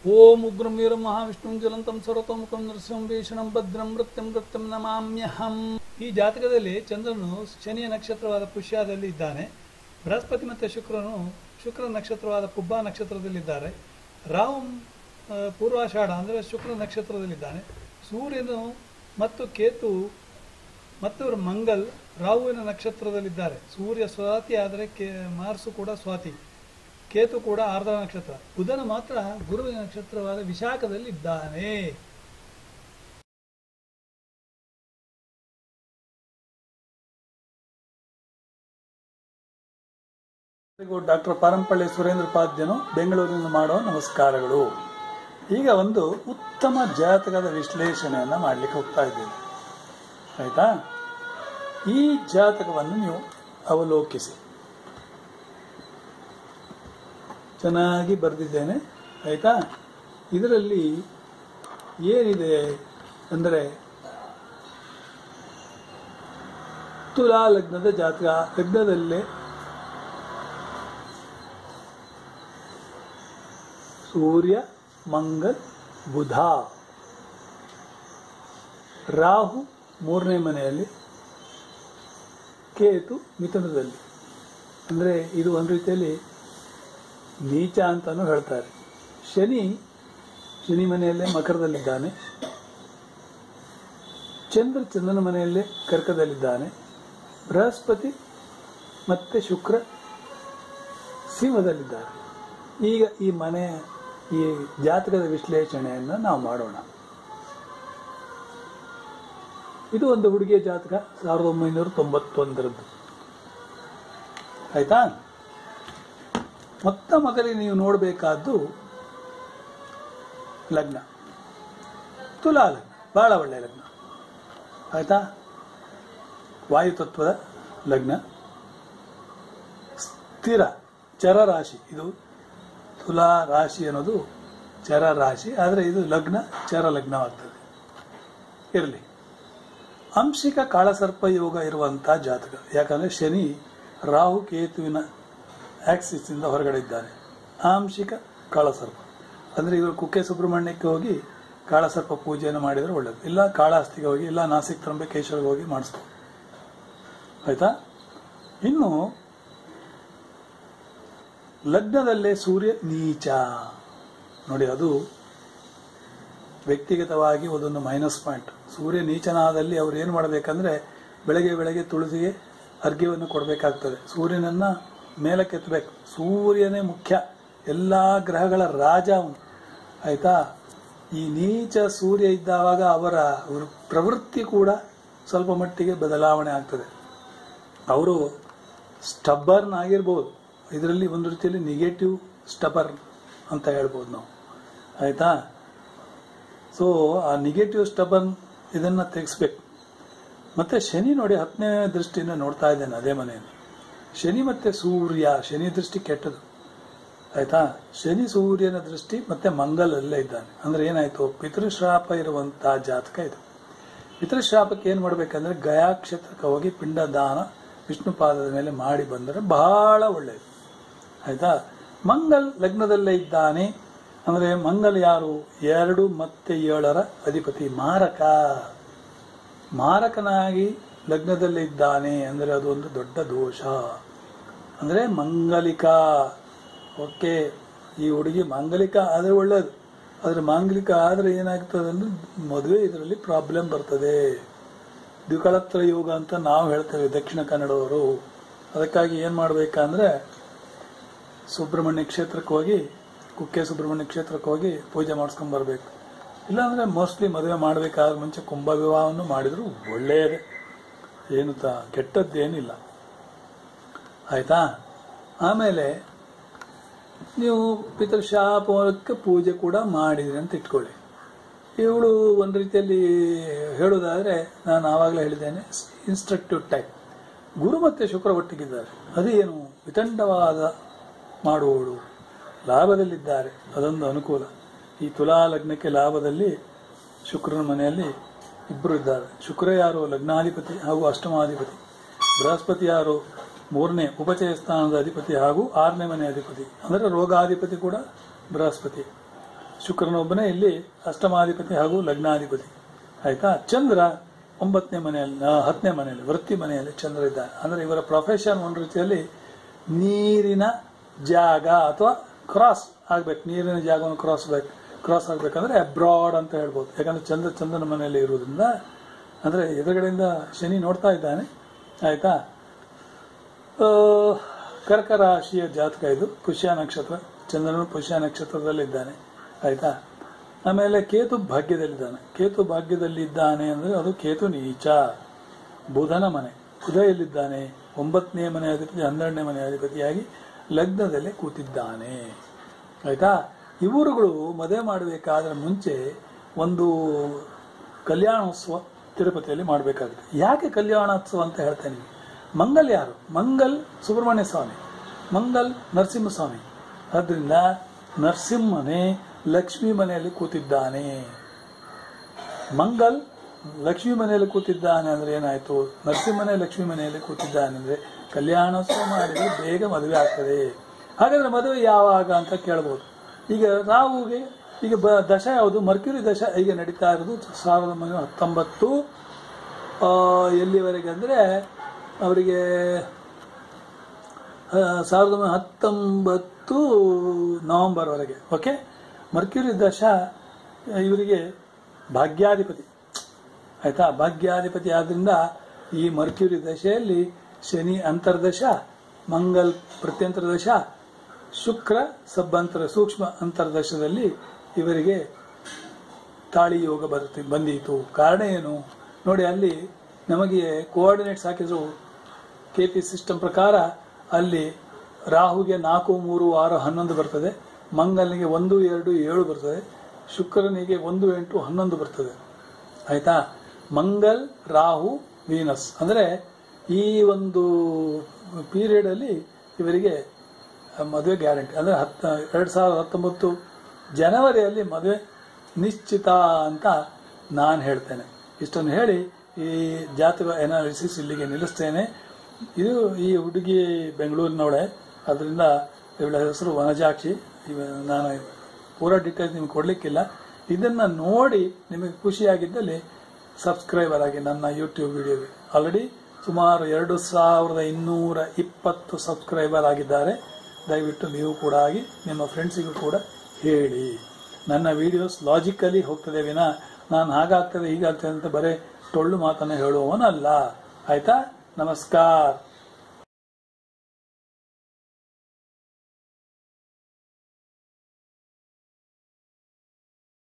ಓಂ ಉಗ್ರಂ ವೀರಂ ಮಹಾವಿಷ್ಣುಂ ಜ್ವಲಂತಂ ಸರ್ವತೋಮುಖಂ ನರಸಿಂಹಂ ಭೀಷಣಂ ಭದ್ರಂ ಮೃತ್ಯಂ ಮೃತ್ಯಂ ನಮಾಮ್ಯಹಂ ಈ ಜಾತಕದಲ್ಲಿ ಚಂದ್ರನು ಶನಿಯ ನಕ್ಷತ್ರವಾದ ಪುಷ್ಯದಲ್ಲಿ ಇದ್ದಾನೆ ಬೃಹಸ್ಪತಿ ಮತ್ತು ಶುಕ್ರನು ಶುಕ್ರ ನಕ್ಷತ್ರವಾದ ಪುಬ್ಬ ನಕ್ಷತ್ರದಲ್ಲಿದ್ದಾರೆ ರಾಹು ಆ, ಪೂರ್ವಾಷಾಢ ಅಂದರೆ ಶುಕ್ರ ನಕ್ಷತ್ರದಲ್ಲಿದ್ದಾನೆ ಸೂರ್ಯನು ಮತ್ತು ಕೇತು ಮತ್ತು ಮಂಗಲ್ ರಾಹುವಿನ ನಕ್ಷತ್ರದಲ್ಲಿದ್ದಾರೆ ಸೂರ್ಯ ಸ್ವಾತಿ ಆದರೆ ಕೇ ಮಾರ್ಸು ಕೂಡ ಸ್ವಾತಿ ಕೇತು ಕೂಡ ಆರ್ಧ ನಕ್ಷತ್ರ ಬುಧನು ಮಾತ್ರ ಗುರುವಿನ ನಕ್ಷತ್ರವಾದ ವಿಶಾಖದಲ್ಲಿ ಇದ್ದಾನೆ ಡಾಕ್ಟರ್ ಪಾರಂಪಳ್ಳಿ ಸುರೇಂದ್ರ ಪಾದ್ಯನು ಬೆಂಗಳೂರಿನಿಂದ ಮಾಡೋ ನಮಸ್ಕಾರಗಳು ಈಗ ಒಂದು ಉತ್ತಮ ಜಾತಕದ ವಿಶ್ಲೇಷಣೆಯನ್ನು ಮಾಡಲಿಕ್ಕೆ ಹೋಗ್ತಾ ಇದ್ದೇನೆ ಆಯ್ತಾ ಈ ಜಾತಕವನ್ನು ನೀವು ಅವಲೋಕಿಸಿ ಚೆನ್ನಾಗಿ ಬರೆದಿದ್ದೇನೆ ಆಯ್ತಾ ಇದರಲ್ಲಿ ಏನಿದೆ ಅಂದರೆ ತುಲಾ ಲಗ್ನದ ಜಾತಕ ಲಗ್ನದಲ್ಲೇ ಸೂರ್ಯ ಮಂಗಲ್ ಬುಧ ರಾಹು ಮೂರನೇ ಮನೆಯಲ್ಲಿ ಕೇತು ಮಿಥುನದಲ್ಲಿ ಅಂದರೆ ಇದು ಒಂದು ರೀತಿಯಲ್ಲಿ ನೀಚ ಅಂತಾನೂ ಹೇಳ್ತಾರೆ ಶನಿ ಶನಿ ಮನೆಯಲ್ಲೇ ಮಕರದಲ್ಲಿದ್ದಾನೆ ಚಂದ್ರ ಚಂದ್ರನ ಮನೆಯಲ್ಲೇ ಕರ್ಕದಲ್ಲಿದ್ದಾನೆ ಬೃಹಸ್ಪತಿ ಮತ್ತೆ ಶುಕ್ರ ಸಿಂಹದಲ್ಲಿದ್ದಾರೆ ಈಗ ಈ ಮನೆ ಈ ಜಾತಕದ ವಿಶ್ಲೇಷಣೆಯನ್ನು ನಾವು ಮಾಡೋಣ ಇದು ಒಂದು ಹುಡುಗಿಯ ಜಾತಕ ಸಾವಿರದ ಒಂಬೈನೂರ ತೊಂಬತ್ತೊಂದರದ್ದು ಆಯ್ತಾ ಮೊತ್ತ ಮೊದಲಿಗೆ ನೀವು ನೋಡಬೇಕಾದ್ದು ಲಗ್ನ ತುಲಾ ಲಗ್ನ ಬಹಳ ಒಳ್ಳೆಯ ಲಗ್ನ ಆಯ್ತಾ ವಾಯುತತ್ವದ ಲಗ್ನ ಸ್ಥಿರ ಚರ ರಾಶಿ ಇದು ತುಲಾ ರಾಶಿ ಅನ್ನೋದು ಚರ ರಾಶಿ ಆದರೆ ಇದು ಲಗ್ನ ಚರ ಲಗ್ನವಾಗ್ತದೆ ಇರಲಿ ಅಂಶಿಕ ಕಾಳಸರ್ಪ ಯೋಗ ಇರುವಂತಹ ಜಾತಕ ಯಾಕಂದ್ರೆ ಶನಿ ರಾಹು ಕೇತುವಿನ ಆಕ್ಸಿಸ್ ಇಂದ ಹೊರಗಡೆ ಇದ್ದಾನೆ ಆಂಶಿಕ ಕಾಳಸರ್ಪ ಅಂದ್ರೆ ಇವರು ಕುಕ್ಕೆ ಸುಬ್ರಹ್ಮಣ್ಯಕ್ಕೆ ಹೋಗಿ ಕಾಳಸರ್ಪ ಪೂಜೆಯನ್ನು ಮಾಡಿದ್ರೆ ಒಳ್ಳೇದು ಇಲ್ಲ ಕಾಳಹಸ್ತಿಗೆ ಹೋಗಿ ಇಲ್ಲ ನಾಸಿಕ್ ತ್ರಂಬಕೇಶ್ವರಿಗೆ ಹೋಗಿ ಮಾಡಿಸ್ಕೊ ಆಯ್ತಾ ಇನ್ನು ಲಗ್ನದಲ್ಲೇ ಸೂರ್ಯ ನೀಚ ನೋಡಿ ಅದು ವ್ಯಕ್ತಿಗತವಾಗಿ ಅದೊಂದು ಮೈನಸ್ ಪಾಯಿಂಟ್ ಸೂರ್ಯ ನೀಚನಾದಲ್ಲಿ ಅವ್ರು ಏನು ಮಾಡಬೇಕಂದ್ರೆ ಬೆಳಗ್ಗೆ ಬೆಳಗ್ಗೆ ತುಳಸಿಗೆ ಅರ್ಘ್ಯವನ್ನು ಕೊಡಬೇಕಾಗ್ತದೆ ಸೂರ್ಯನನ್ನ ಮೇಲಕ್ಕೆತ್ತಬೇಕು ಸೂರ್ಯನೇ ಮುಖ್ಯ ಎಲ್ಲ ಗ್ರಹಗಳ ರಾಜ ಅವನು ಆಯ್ತಾ ಈ ನೀಚ ಸೂರ್ಯ ಇದ್ದಾವಾಗ ಅವರ ಅವ್ರ ಪ್ರವೃತ್ತಿ ಕೂಡ ಸ್ವಲ್ಪ ಮಟ್ಟಿಗೆ ಬದಲಾವಣೆ ಆಗ್ತದೆ ಅವರು ಸ್ಟಬ್ಬರ್ನ್ ಆಗಿರ್ಬೋದು ಇದರಲ್ಲಿ ಒಂದು ರೀತಿಯಲ್ಲಿ ನೆಗೆಟಿವ್ ಸ್ಟಬರ್ನ್ ಅಂತ ಹೇಳ್ಬೋದು ನಾವು ಆಯ್ತಾ ಸೊ ಆ ನೆಗೆಟಿವ್ ಸ್ಟಬರ್ನ್ ಇದನ್ನ ತೆಗೆಸ್ಬೇಕು ಮತ್ತೆ ಶನಿ ನೋಡಿ ಹತ್ತನೇ ದೃಷ್ಟಿಯಿಂದ ನೋಡ್ತಾ ಇದ್ದೇನೆ ಅದೇ ಮನೆಯಲ್ಲಿ ಶನಿ ಮತ್ತೆ ಸೂರ್ಯ ಶನಿ ದೃಷ್ಟಿ ಕೆಟ್ಟದು ಆಯ್ತಾ ಶನಿ ಸೂರ್ಯನ ದೃಷ್ಟಿ ಮತ್ತೆ ಮಂಗಲಲ್ಲೇ ಇದ್ದಾನೆ ಅಂದ್ರೆ ಏನಾಯ್ತು ಪಿತೃಶ್ರಾಪ ಇರುವಂತಹ ಜಾತಕ ಇದು ಪಿತೃಶ್ರಾಪಕ್ಕೆ ಏನ್ ಮಾಡ್ಬೇಕಂದ್ರೆ ಗಯಾ ಕ್ಷೇತ್ರಕ್ಕೆ ಹೋಗಿ ಪಿಂಡದಾನ ವಿಷ್ಣು ಪಾದದ ಮೇಲೆ ಮಾಡಿ ಬಂದರೆ ಬಹಳ ಒಳ್ಳೆಯದು ಆಯ್ತಾ ಮಂಗಲ್ ಲಗ್ನದಲ್ಲೇ ಇದ್ದಾನೆ ಅಂದ್ರೆ ಮಂಗಲ್ ಯಾರು ಎರಡು ಮತ್ತೆ ಏಳರ ಅಧಿಪತಿ ಮಾರಕ ಮಾರಕನಾಗಿ ಲಗ್ನದಲ್ಲೇ ಇದ್ದಾನೆ ಅಂದ್ರೆ ಅದು ಒಂದು ದೊಡ್ಡ ದೋಷ ಅಂದ್ರೆ ಮಂಗಲಿಕ ಓಕೆ ಈ ಹುಡುಗಿ ಮಾಂಗಲಿಕ ಆದ್ರೆ ಒಳ್ಳೇದು ಆದ್ರೆ ಮಾಂಗಲಿಕ ಆದ್ರೆ ಏನಾಗ್ತದೆ ಅಂದ್ರೆ ಮದುವೆ ಇದರಲ್ಲಿ ಪ್ರಾಬ್ಲಮ್ ಬರ್ತದೆ ದ್ವಿಕಳತ್ರ ಯೋಗ ಅಂತ ನಾವು ಹೇಳ್ತೇವೆ ದಕ್ಷಿಣ ಕನ್ನಡವರು ಅದಕ್ಕಾಗಿ ಏನ್ ಮಾಡ್ಬೇಕಂದ್ರೆ ಸುಬ್ರಹ್ಮಣ್ಯ ಕ್ಷೇತ್ರಕ್ಕೆ ಹೋಗಿ ಕುಕ್ಕೆ ಸುಬ್ರಹ್ಮಣ್ಯ ಕ್ಷೇತ್ರಕ್ಕೆ ಹೋಗಿ ಪೂಜೆ ಮಾಡಿಸ್ಕೊಂಡ್ ಬರ್ಬೇಕು ಇಲ್ಲಾಂದ್ರೆ ಮೋಸ್ಟ್ಲಿ ಮದುವೆ ಮಾಡಬೇಕಾದ ಮುಂಚೆ ಕುಂಭ ವಿವಾಹವನ್ನು ಮಾಡಿದ್ರು ಒಳ್ಳೆಯದೇ ಏನು ತ ಕೆಟ್ಟದ್ದೇನಿಲ್ಲ ಆಯ್ತಾ ಆಮೇಲೆ ನೀವು ಪಿತೃಶಾಪಕ್ಕೆ ಪೂಜೆ ಕೂಡ ಮಾಡಿದ್ರಿ ಅಂತ ಇಟ್ಕೊಳ್ಳಿ ಇವಳು ಒಂದು ರೀತಿಯಲ್ಲಿ ಹೇಳುವುದಾದ್ರೆ ನಾನು ಆವಾಗಲೇ ಹೇಳಿದ್ದೇನೆ ಇನ್ಸ್ಟ್ರಕ್ಟಿವ್ ಟೈಪ್ ಗುರು ಮತ್ತೆ ಶುಕ್ರ ಒಟ್ಟಿಗಿದ್ದಾರೆ ಅದೇನು ವಿತಂಡವಾದ ಮಾಡುವವಳು ಲಾಭದಲ್ಲಿದ್ದಾರೆ ಅದೊಂದು ಅನುಕೂಲ ಈ ತುಲಾ ಲಗ್ನಕ್ಕೆ ಲಾಭದಲ್ಲಿ ಶುಕ್ರನ ಮನೆಯಲ್ಲಿ ಇಬ್ಬರು ಇದ್ದಾರೆ ಶುಕ್ರ ಯಾರು ಲಗ್ನಾಧಿಪತಿ ಹಾಗೂ ಅಷ್ಟಮಾಧಿಪತಿ ಬೃಹಸ್ಪತಿ ಯಾರು ಮೂರನೇ ಉಪಚಯ ಸ್ಥಾನದ ಅಧಿಪತಿ ಹಾಗೂ ಆರನೇ ಮನೆ ಅಧಿಪತಿ ಅಂದರೆ ರೋಗಾಧಿಪತಿ ಕೂಡ ಬೃಹಸ್ಪತಿ ಶುಕ್ರನೊಬ್ಬನೇ ಇಲ್ಲಿ ಅಷ್ಟಮಾಧಿಪತಿ ಹಾಗೂ ಲಗ್ನಾಧಿಪತಿ ಆಯ್ತಾ ಚಂದ್ರ ಒಂಬತ್ತನೇ ಮನೆಯಲ್ಲಿ ಆ, ಹತ್ತನೇ ಮನೆಯಲ್ಲಿ ವೃತ್ತಿ ಮನೆಯಲ್ಲಿ ಚಂದ್ರ ಇದ್ದಾನೆ ಅಂದ್ರೆ ಇವರ ಪ್ರೊಫೆಷನ್ ಒಂದು ರೀತಿಯಲ್ಲಿ ನೀರಿನ ಜಾಗ ಅಥವಾ ಕ್ರಾಸ್ ಆಗ್ಬೇಕು ನೀರಿನ ಜಾಗವನ್ನು ಕ್ರಾಸ್ ಬೇಕು ಕ್ರಾಸ್ ಆಗ್ಬೇಕಂದ್ರೆ ಅಬ್ರಾಡ್ ಅಂತ ಹೇಳ್ಬೋದು ಯಾಕಂದ್ರೆ ಚಂದ್ರ ಚಂದ್ರನ ಮನೆಯಲ್ಲಿ ಇರುವುದರಿಂದ ಅಂದ್ರೆ ಎದುರುಗಡೆಯಿಂದ ಶನಿ ನೋಡ್ತಾ ಇದ್ದಾನೆ ಆಯ್ತಾ ಆ, ಕರ್ಕ ರಾಶಿಯ ಜಾತಕ ಇದು ಪುಷ್ಯ ನಕ್ಷತ್ರ ಚಂದ್ರನು ಪುಷ್ಯ ನಕ್ಷತ್ರದಲ್ಲಿದ್ದಾನೆ ಆಯ್ತಾ ಆಮೇಲೆ ಕೇತು ಭಾಗ್ಯದಲ್ಲಿದ್ದಾನೆ ಕೇತು ಭಾಗ್ಯದಲ್ಲಿದ್ದಾನೆ ಅಂದ್ರೆ ಅದು ಕೇತು ನೀಚ ಬುಧನ ಮನೆ ಬುಧ ಎಲ್ಲಿದ್ದಾನೆ ಒಂಬತ್ತನೇ ಮನೆ ಅಧಿಪತಿ ಹನ್ನೆರಡನೇ ಮನೆ ಅಧಿಪತಿಯಾಗಿ ಲಗ್ನದಲ್ಲಿ ಕೂತಿದ್ದಾನೆ ಆಯ್ತಾ ಇವರುಗಳು ಮದುವೆ ಮಾಡಬೇಕಾದ್ರೆ ಮುಂಚೆ ಒಂದು ಕಲ್ಯಾಣೋತ್ಸವ ತಿರುಪತಿಯಲ್ಲಿ ಮಾಡಬೇಕಾಗುತ್ತೆ ಯಾಕೆ ಕಲ್ಯಾಣೋತ್ಸವ ಅಂತ ಹೇಳ್ತೇನೆ ನಿಮಗೆ ಮಂಗಲ್ ಯಾರು ಮಂಗಲ್ ಸುಬ್ರಹ್ಮಣ್ಯ ಸ್ವಾಮಿ ಮಂಗಲ್ ನರಸಿಂಹಸ್ವಾಮಿ ಆದ್ರಿಂದ ನರಸಿಂಹನೇ ಲಕ್ಷ್ಮೀ ಮನೆಯಲ್ಲಿ ಕೂತಿದ್ದಾನೆ ಮಂಗಲ್ ಲಕ್ಷ್ಮೀ ಮನೆಯಲ್ಲಿ ಕೂತಿದ್ದಾನೆ ಅಂದ್ರೆ ಏನಾಯ್ತು ನರಸಿಂಹನೇ ಲಕ್ಷ್ಮೀ ಮನೆಯಲ್ಲಿ ಕೂತಿದ್ದಾನೆ ಅಂದ್ರೆ ಕಲ್ಯಾಣೋತ್ಸವ ಮಾಡಿದ್ರೆ ಬೇಗ ಮದುವೆ ಆಗ್ತದೆ ಹಾಗಾದ್ರೆ ಮದುವೆ ಯಾವಾಗ ಅಂತ ಕೇಳ್ಬೋದು ಈಗ ರಾಹುಗೆ ಈಗ ಬ ದಶ ಯಾವುದು ಮರ್ಕ್ಯುರಿ ದಶ ಈಗ ನಡೀತಾ ಇರೋದು ಸಾವಿರದ ಒಂಬೈನೂರ ಹತ್ತೊಂಬತ್ತು ಆ, ಎಲ್ಲಿವರೆಗೆ ಅಂದರೆ ಅವರಿಗೆ ಆ, ಸಾವಿರದ ಒಂಬೈನೂರ ಹತ್ತೊಂಬತ್ತು ನವೆಂಬರ್ವರೆಗೆ ಓಕೆ ಮರ್ಕ್ಯುರಿ ದಶ ಇವರಿಗೆ ಭಾಗ್ಯಾಧಿಪತಿ ಆಯ್ತಾ ಭಾಗ್ಯಾಧಿಪತಿ ಆದ್ರಿಂದ ಈ ಮರ್ಕ್ಯುರಿ ದಶೆಯಲ್ಲಿ ಶನಿ ಅಂತರ್ದಶ ಮಂಗಲ್ ಪ್ರತ್ಯಂತರ ದಶ ಶುಕ್ರ ಸಬ್ಬಂತರ ಸೂಕ್ಷ್ಮ ಅಂತರ್ದಶದಲ್ಲಿ ಇವರಿಗೆ ತಾಳಿ ಯೋಗ ಬರುತ್ತೆ ಬಂದೀತು ಕಾರಣ ಏನು ನೋಡಿ ಅಲ್ಲಿ ನಮಗೆ ಕೋಆರ್ಡಿನೇಟ್ಸ್ ಹಾಕಿದ್ರು ಕೆ ಪಿ ಸಿಸ್ಟಮ್ ಪ್ರಕಾರ ಅಲ್ಲಿ ರಾಹುಗೆ ನಾಲ್ಕು ಮೂರು ಆರು ಹನ್ನೊಂದು ಬರ್ತದೆ ಮಂಗಲ್ನಿಗೆ ಒಂದು ಎರಡು ಏಳು ಬರ್ತದೆ ಶುಕ್ರನಿಗೆ ಒಂದು ಎಂಟು ಹನ್ನೊಂದು ಬರ್ತದೆ ಆಯ್ತಾ ಮಂಗಲ್ ರಾಹು ವೀನಸ್ ಅಂದರೆ ಈ ಒಂದು ಪೀರಿಯಡ್ ಅಲ್ಲಿ ಇವರಿಗೆ ಮದುವೆ ಗ್ಯಾರಂಟಿ ಅಂದರೆ ಹತ್ತ ಎರಡು ಸಾವಿರದ ಹತ್ತೊಂಬತ್ತು ಜನವರಿಯಲ್ಲಿ ಮದುವೆ ನಿಶ್ಚಿತ ಅಂತ ನಾನು ಹೇಳ್ತೇನೆ ಇಷ್ಟನ್ನು ಹೇಳಿ ಈ ಜಾತಕ ಎನಾಲಿಸಿಸ್ ಇಲ್ಲಿಗೆ ನಿಲ್ಲಿಸ್ತೇನೆ ಇದು ಈ ಹುಡುಗಿ ಬೆಂಗಳೂರಿನವಳೆ ಅದರಿಂದ ಇವಳ ಹೆಸರು ವನಜಾಕ್ಷಿ ಇವ ನಾನು ಪೂರಾ ಡೀಟೇಲ್ಸ್ ನಿಮ್ಗೆ ಕೊಡಲಿಕ್ಕಿಲ್ಲ ಇದನ್ನು ನೋಡಿ ನಿಮಗೆ ಖುಷಿಯಾಗಿದ್ದಲ್ಲಿ ಸಬ್ಸ್ಕ್ರೈಬರ್ ಆಗಿ ನನ್ನ ಯೂಟ್ಯೂಬ್ ವಿಡಿಯೋಗೆ ಆಲ್ರೆಡಿ ಸುಮಾರು ಎರಡು ಸಾವಿರದ ಇನ್ನೂರ ಇಪ್ಪತ್ತು ಸಬ್ಸ್ಕ್ರೈಬರ್ ಆಗಿದ್ದಾರೆ ದಯವಿಟ್ಟು ನೀವು ಕೂಡ ಆಗಿ ನಿಮ್ಮ ಫ್ರೆಂಡ್ಸಿಗೂ ಕೂಡ ಹೇಳಿ ನನ್ನ ವಿಡಿಯೋಸ್ ಲಾಜಿಕಲಿ ಹೋಗ್ತದೆ ವಿನ ನಾನು ಹಾಗಾಗ್ತದೆ ಹೀಗಾಗ್ತದೆ ಅಂತ ಬರೀ ಟೊಳ್ಳು ಮಾತನ್ನು ಹೇಳುವವನಲ್ಲ ಆಯ್ತಾ ನಮಸ್ಕಾರ